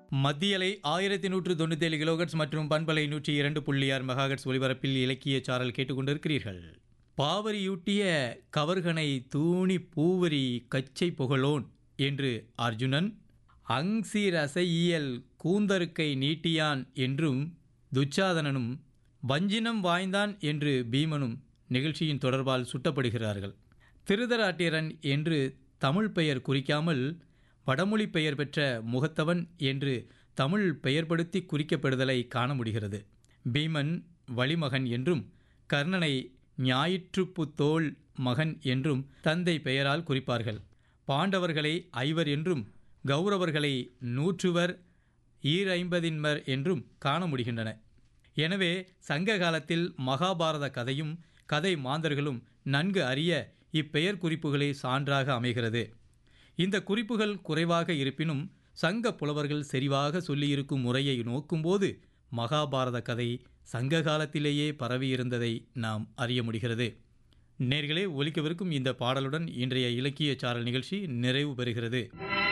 மத்தியலை ஆயிரத்தி நூற்று தொண்ணூற்றி ஏழு கிலோகட்ஸ் மற்றும் பண்பலை நூற்றி இரண்டு புள்ளி ஆறு மெகாகட்ஸ் ஒலிபரப்பில் இலக்கிய சாரல் கேட்டுக்கொண்டிருக்கிறீர்கள் பாவரியூட்டிய கவர்கனை தூணி பூவரி கச்சை புகழோன் என்று அர்ஜுனன் அங்சிரசையியல் கூந்தருக்கை நீட்டியான் என்றும் துச்சாதனனும் வஞ்சினம் வாய்ந்தான் என்று பீமனும் நிகழ்ச்சியின் தொடர்பால் சுட்டப்படுகிறார்கள் திருதராட்டிரன் என்று தமிழ் பெயர் குறிக்காமல் வடமொழி பெயர் பெற்ற முகத்தவன் என்று தமிழ் பெயர்படுத்தி குறிக்கப்படுதலை காண முடிகிறது பீமன் வழிமகன் என்றும் கர்ணனை ஞாயிற்றுப்புத்தோள் மகன் என்றும் தந்தை பெயரால் குறிப்பார்கள் பாண்டவர்களை ஐவர் என்றும் கௌரவர்களை நூற்றுவர் ஈரைம்பதின்மர் என்றும் காண முடிகின்றன எனவே சங்க காலத்தில் மகாபாரத கதையும் கதை மாந்தர்களும் நன்கு அறிய இப்பெயர் குறிப்புகளே சான்றாக அமைகிறது இந்த குறிப்புகள் குறைவாக இருப்பினும் சங்க புலவர்கள் செறிவாக சொல்லியிருக்கும் முறையை நோக்கும்போது மகாபாரத கதை சங்க காலத்திலேயே பரவியிருந்ததை நாம் அறிய முடிகிறது நேர்களே ஒலிக்கவிருக்கும் இந்த பாடலுடன் இன்றைய இலக்கிய சாரல் நிகழ்ச்சி நிறைவு பெறுகிறது